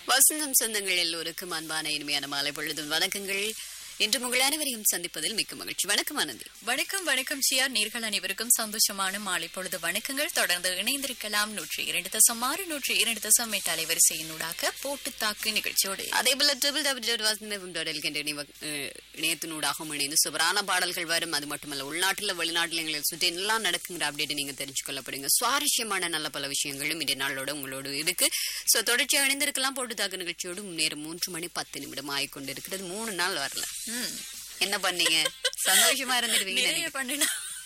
வசந்தம் சொந்தங்கள் எல்லோருக்கும் அன்பான இனிமையான மாலை பொழுதும் வணக்கங்கள் இன்று உங்கள் அனைவரையும் சந்திப்பதில் மிக்க மகிழ்ச்சி வணக்கம் ஆனந்தி வணக்கம் வணக்கம் சியா நேர்கள் அனைவருக்கும் சந்தோஷமான மாலை பொழுது வணக்கங்கள் தொடர்ந்து இணைந்திருக்கலாம் நூற்றி இரண்டு தசம் ஆறு நூற்றி இரண்டு தசம் எட்டு அலைவரிசையினூடாக போட்டு தாக்கு நிகழ்ச்சியோடு அதே போல double double dot Vasantham dot எல்கின்ற இணையத்தினூடாகவும் இணைந்து சுவரான பாடல்கள் வரும் அது மட்டுமல்ல உள்நாட்டில் வெளிநாட்டில் எங்களை சுற்றி எல்லாம் நடக்குங்கிற அப்டேட் நீங்க தெரிஞ்சுக்கொள்ள போறீங்க சுவாரஸ்யமான நல்ல பல விஷயங்களும் இந்த நாளோட உங்களோட இருக்கு சோ தொடர்ச்சியாக இணைந்திருக்கலாம் போட்டு தாக்கு நிகழ்ச்சியோடு நேரம் மூன்று மணி பத்து நிமிடம் ஆகிக்கொண்டிருக்கிறது மூணு நாள் வரல ம். என்ன பண்ணீங்க சந்தோஷமா இருந்துருவீங்க நிறைய பண்ணினா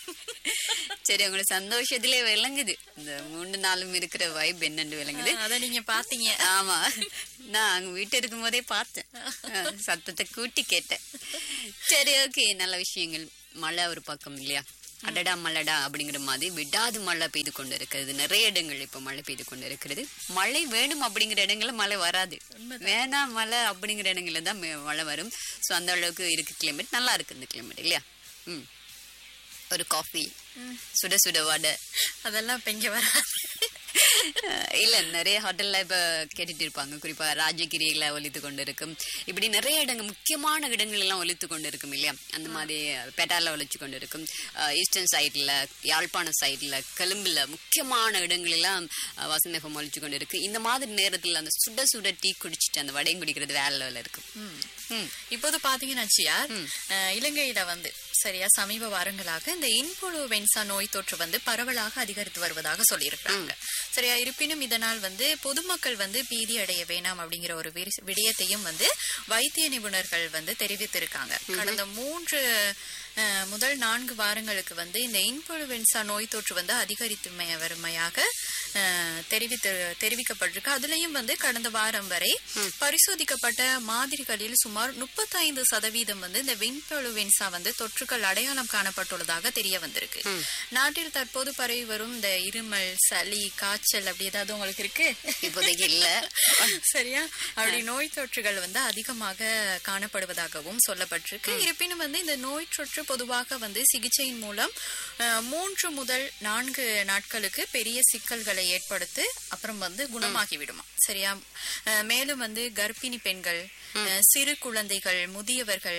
சரி உங்களுக்கு சந்தோஷத்திலே விளங்குது இந்த மூணு நாளும் இருக்கிற வைப் என்னன்னு விளங்குது அத நீங்க பாத்தீங்க ஆமா நான் அங்க வீட்டு இருக்கும் போதே பார்த்தேன் அஹ், சத்தத்தை கூட்டி கேட்டேன் சரி ஓகே நல்ல விஷயங்கள் மழை ஒரு பக்கம் இல்லையா அடடா மழைடா அப்படிங்கிற மாதிரி விடாது மழை பெய்து கொண்டு இருக்கிறது நிறைய இடங்கள் இப்ப மழை பெய்து கொண்டு இருக்கிறது மழை வேணும் அப்படிங்கிற இடங்கள்ல மழை வராது வேணாம் மழை அப்படிங்கிற இடங்கள்ல தான் மே- மழை வரும் சோ அந்த அளவுக்கு இருக்கு கிளைமேட் நல்லா இருக்கு இந்த கிளைமேட் இல்லையா ம் ஒரு காஃபி சுட சுட வடை அதெல்லாம் இப்ப இங்க வராது அஹ் இல்ல நிறைய ஹோட்டல்ல இப்ப கேட்டுட்டு இருப்பாங்க குறிப்பா ராஜகிரியில ஒலித்து கொண்டு இருக்கும் இப்படி நிறைய இடங்கள் முக்கியமான இடங்கள் எல்லாம் ஒலித்து கொண்டு இருக்கும் இல்லையா அந்த மாதிரி பெட்டால ஒலிச்சு கொண்டு இருக்கும் அஹ் ஈஸ்டர்ன் சைட்ல யாழ்ப்பாண சைட்ல கொழும்புல முக்கியமான இடங்கள் எல்லாம் அஹ் வசந்தகம் ஒலிச்சு கொண்டு இருக்கு இந்த மாதிரி நேரத்துல அந்த சுட சுட டீ குடிச்சிட்டு அந்த வடையும் குடிக்கிறது வேற லெவல்ல இருக்கும் ம். இப்போது பாத்தீங்கன்னா சியா அஹ், இலங்கையில வந்து சரியா சமீப வாரங்களாக இந்த இன்ஃபுளுவென்சா நோய் தொற்று வந்து பரவலாக அதிகரித்து வருவதாக சொல்லியிருக்காங்க சரியா இருப்பினும் இதனால் வந்து பொதுமக்கள் வந்து பீதி அடைய வேணாம் அப்படிங்கிற ஒரு விரி- விடயத்தையும் வந்து வைத்திய நிபுணர்கள் வந்து தெரிவித்திருக்காங்க கடந்த மூன்று அஹ், முதல் நான்கு வாரங்களுக்கு வந்து இந்த இன்ஃபுளுவென்சா நோய் தொற்று வந்து அதிகரித்து மே- வருமையாக அஹ், தெரிவித்து தெரிவிக்கப்பட்டிருக்கு அதுலயும் வந்து கடந்த வாரம் வரை பரிசோதிக்கப்பட்ட மாதிரிகளில் சுமார் முப்பத்தைந்து சதவீதம் வந்து இந்த வின்ஃபுளுவென்சா வந்து தொற்றுகள் அடையாளம் காணப்பட்டுள்ளதாக தெரிய வந்திருக்கு நாட்டில் தற்போது பரவி வரும் இந்த இருமல் சளி காய்ச்சல் அப்படி ஏதாவது உங்களுக்கு இருக்கு இப்போதைக்கு இல்ல சரியா அப்படி நோய் தொற்றுகள் வந்து அதிகமாக காணப்படுவதாகவும் சொல்லப்பட்டிருக்கு இருப்பினும் வந்து இந்த நோய் தொற்று பொதுவாக வந்து சிகிச்சையின் மூலம் அஹ், மூன்று முதல் நான்கு நாட்களுக்கு பெரிய சிக்கல்களை ஏற்படுத்தி அப்புறம் வந்து குணமாகி விடுமா சரியா அஹ், மேலும் வந்து கர்ப்பிணி பெண்கள் அஹ், சிறு குழந்தைகள் முதியவர்கள்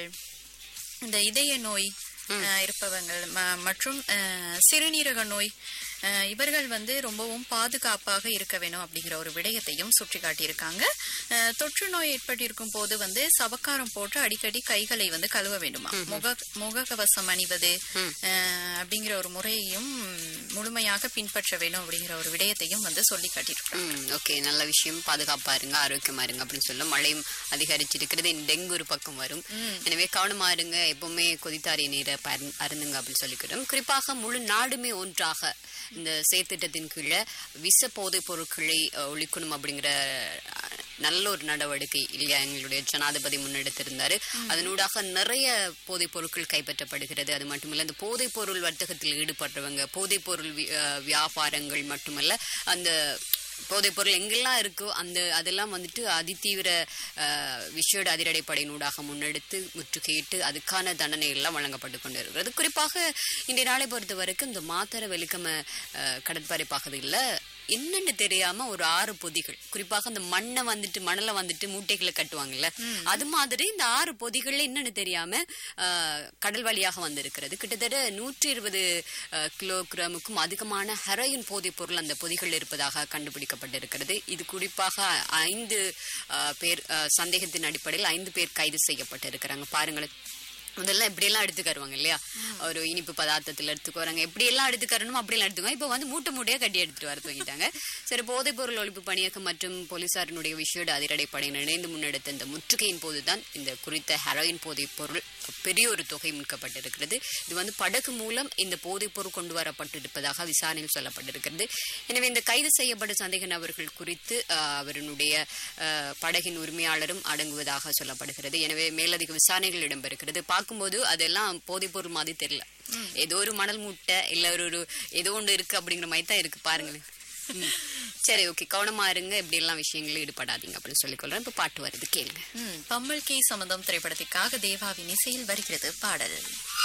இந்த இதய நோய் அஹ், இருப்பவங்க ம- மற்றும் அஹ், சிறுநீரக நோய் அஹ், இவர்கள் வந்து ரொம்பவும் பாதுகாப்பாக இருக்க வேணும் அப்படிங்கிற ஒரு விடயத்தையும் சுட்டிக்காட்டியிருக்காங்க அஹ், தொற்று நோய் ஏற்பட்டிருக்கும் போது வந்து சவக்காரம் போட்டு அடிக்கடி கைகளை வந்து கழுவ வேண்டுமா முக முகக்கவசம் அணிவது அஹ், அப்படிங்கிற ஒரு முறையையும் முழுமையாக பின்பற்ற வேணும் அப்படிங்கிற ஒரு விடயத்தையும் வந்து சொல்லி காட்டியிருக்காங்க ம் ஓகே நல்ல விஷயம் பாதுகாப்பா இருங்க ஆரோக்கியமா இருங்க அப்படின்னு சொல்ல மழையும் அதிகரிச்சிருக்கிறது இந்த டெங்கு ஒரு பக்கம் வரும் எனவே கவனமா இருங்க எப்பவுமே கொதித்தாரி நீரை பரு- அருந்துங்க அப்படின்னு சொல்லிக்கிறோம் குறிப்பாக முழு நாடுமே ஒன்றாக இந்த செயற்திட்டத்தின் கீழே விஷ போதைப் பொருட்களை அஹ், ஒழிக்கணும் அப்படிங்கிற அஹ், நல்ல ஒரு நடவடிக்கை இல்லையா எங்களுடைய ஜனாதிபதி முன்னெடுத்திருந்தாரு அதனூடாக நிறைய போதைப் பொருட்கள் கைப்பற்றப்படுகிறது அது மட்டுமல்ல இந்த போதைப் பொருள் வர்த்தகத்தில் ஈடுபடுறவங்க போதைப் பொருள் வி- அஹ், வியாபாரங்கள் மட்டுமல்ல அந்த போதைப் பொருள் எங்கெல்லாம் இருக்கோ அந்த அதெல்லாம் வந்துட்டு அதிதீவிர அஹ், விஷேட அதிரடைப்படையினூடாக முன்னெடுத்து முற்றுகையிட்டு அதுக்கான தண்டனை எல்லாம் வழங்கப்பட்டு கொண்டு இருக்கிறது குறிப்பாக இன்றைய நாளை பொறுத்த வரைக்கும் இந்த மாத்தர வெலிக்கம அஹ், கடற்படை பகுதியில் என்னன்னு தெரியாம ஒரு ஆறு பொதிகள் குறிப்பாக அந்த மண்ணை வந்துட்டு மணலை வந்துட்டு மூட்டைகளை கட்டுவாங்கல்ல அது மாதிரி இந்த ஆறு பொதிகள்ல என்னன்னு தெரியாம அஹ், கடல் வழியாக வந்திருக்கிறது கிட்டத்தட்ட நூற்றி இருபது கிலோகிராமுக்கும் அதிகமான ஹெரோயின் போதைப் பொருள் அந்த பொதிகள் இருப்பதாக கண்டுபிடிக்கப்பட்டிருக்கிறது இது குறிப்பாக ஐந்து அஹ், பேர் அஹ், சந்தேகத்தின் அடிப்படையில் ஐந்து பேர் கைது செய்யப்பட்டிருக்கிறாங்க பாருங்களேன் முதல்ல இப்படி எல்லாம் எடுத்துக்கருவாங்க இல்லையா ஒரு இனிப்பு பதார்த்தத்துல எடுத்துக்கு வராங்க எப்படி எல்லாம் எடுத்துக்கறணுமோ அப்படி எல்லாம் எடுத்துக்கோ இப்ப வந்து மூட்டை மூட்டையா கட்டி எடுத்துட்டு வர துவங்கிட்டாங்க சரி போதைப் பொருள் ஒழிப்பு பணியகம் மற்றும் போலீசாரினுடைய விஷேட அதிரடை படையினர் இணைந்து முன்னெடுத்த இந்த முற்றுகையின் போதுதான் இந்த குறித்த ஹெரோயின் போதைப் பொருள் பெரிய ஒரு தொகை மீட்கப்பட்டிருக்கிறது இது வந்து படகு மூலம் இந்த போதைப் பொருள் கொண்டு வரப்பட்டிருப்பதாக விசாரணையில் சொல்லப்பட்டிருக்கிறது எனவே இந்த கைது செய்யப்பட்ட சந்தேக நபர்கள் குறித்து அஹ், அவருடைய அஹ், படகின் உரிமையாளரும் அடங்குவதாக சொல்லப்படுகிறது எனவே மேலதிக விசாரணைகள் இடம்பெறுகிறது பார்க்கும்போது அதெல்லாம் போதைப் பொருள் மாதிரி தெரியல ஏதோ ஒரு மணல் மூட்டை இல்ல ஒரு ஒரு ஏதோ ஒன்று இருக்கு அப்படிங்கிற மாதிரி தான் இருக்கு பாருங்களேன் ம். சரி ஓகே கவனமா இருங்க இப்படி எல்லாம் விஷயங்களும் ஈடுபடாதீங்க அப்படின்னு சொல்லிக்கொள்றேன் இப்ப பாட்டு வருது கேளுங்க ம், பம்மல் கே சம்பந்தம் திரைப்படத்திற்காக தேவாவின் இசையில் வருகிறது பாடல்